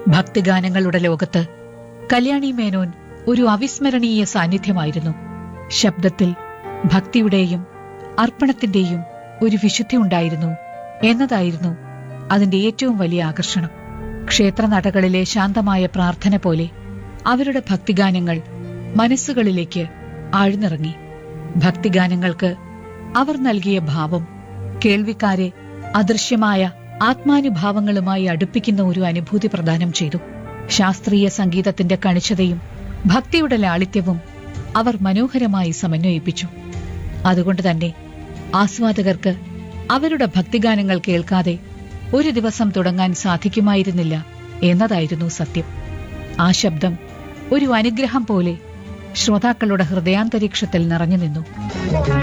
ഭക്തിഗാനങ്ങളുടെ ലോകത്ത് കല്യാണി മേനോൻ ഒരു അവിസ്മരണീയ സാന്നിധ്യമായിരുന്നു ശബ്ദത്തിൽ ഭക്തിയുടെയും അർപ്പണത്തിന്റെയും ഒരു വിശുദ്ധി ഉണ്ടായിരുന്നു എന്നതായിരുന്നു അതിന്റെ ഏറ്റവും വലിയ ആകർഷണം ക്ഷേത്രനടകളിലെ ശാന്തമായ പ്രാർത്ഥന പോലെ അവരുടെ ഭക്തിഗാനങ്ങൾ മനസ്സുകളിലേക്ക് ആഴ്ന്നിറങ്ങി ഭക്തിഗാനങ്ങൾക്ക് അവർ നൽകിയ ഭാവം കേൾവിക്കാരെ അദൃശ്യമായ ആത്മാനുഭാവങ്ങളുമായി അടുപ്പിക്കുന്ന ഒരു അനുഭൂതി പ്രദാനം ചെയ്തു ശാസ്ത്രീയ സംഗീതത്തിന്റെ കണിശതയും ഭക്തിയുടെ ലാളിത്യവും അവർ മനോഹരമായി സമന്വയിപ്പിച്ചു അതുകൊണ്ട് തന്നെ ആസ്വാദകർക്ക് അവരുടെ ഭക്തിഗാനങ്ങൾ കേൾക്കാതെ ഒരു ദിവസം തുടങ്ങാൻ സാധിക്കുമായിരുന്നില്ല എന്നതായിരുന്നു സത്യം ആ ശബ്ദം ഒരു അനുഗ്രഹം പോലെ ശ്രോതാക്കളുടെ ഹൃദയാന്തരീക്ഷത്തിൽ നിറഞ്ഞു നിന്നു